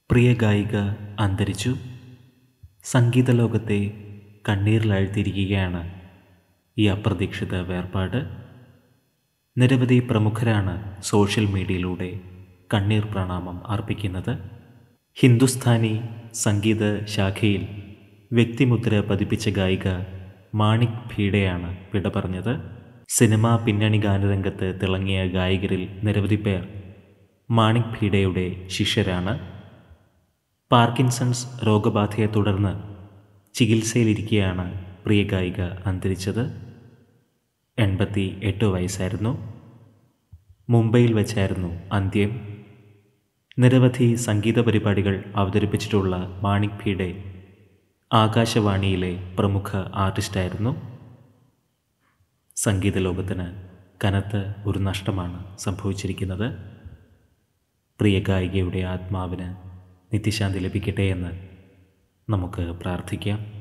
പ്രിയ ഗായിക അന്തരിച്ചു സംഗീത ലോകത്തെ കണ്ണീരിലാഴ്ത്തിയിരിക്കുകയാണ് ഈ അപ്രതീക്ഷിത വേർപാട് നിരവധി പ്രമുഖരാണ് സോഷ്യൽ മീഡിയയിലൂടെ കണ്ണീർ പ്രണാമം അർപ്പിക്കുന്നത് ഹിന്ദുസ്ഥാനി സംഗീത ശാഖയിൽ വ്യക്തിമുദ്ര പതിപ്പിച്ച ഗായിക മാണിക് ഭീഡയാണ് വിട പറഞ്ഞത് സിനിമാ പിന്നണി ഗാനരംഗത്ത് തിളങ്ങിയ ഗായകരിൽ നിരവധി പേർ മാണിക് ഭീഡയുടെ ശിഷ്യരാണ് പാർക്കിൻസൺസ് രോഗബാധയെ തുടർന്ന് ചികിത്സയിലിരിക്കെയാണ് പ്രിയ ഗായിക അന്തരിച്ചത് എൺപത്തി എട്ട് വയസ്സായിരുന്നു മുംബൈയിൽ വെച്ചായിരുന്നു അന്ത്യം നിരവധി സംഗീത പരിപാടികൾ അവതരിപ്പിച്ചിട്ടുള്ള മാണിക് ഭീഡെ ആകാശവാണിയിലെ പ്രമുഖ ആർട്ടിസ്റ്റായിരുന്നു സംഗീത ലോകത്തിന് കനത്ത ഒരു നഷ്ടമാണ് സംഭവിച്ചിരിക്കുന്നത് പ്രിയ ഗായികയുടെ ആത്മാവിന് നിത്യശാന്തി ലഭിക്കട്ടെ എന്ന് നമുക്ക് പ്രാർത്ഥിക്കാം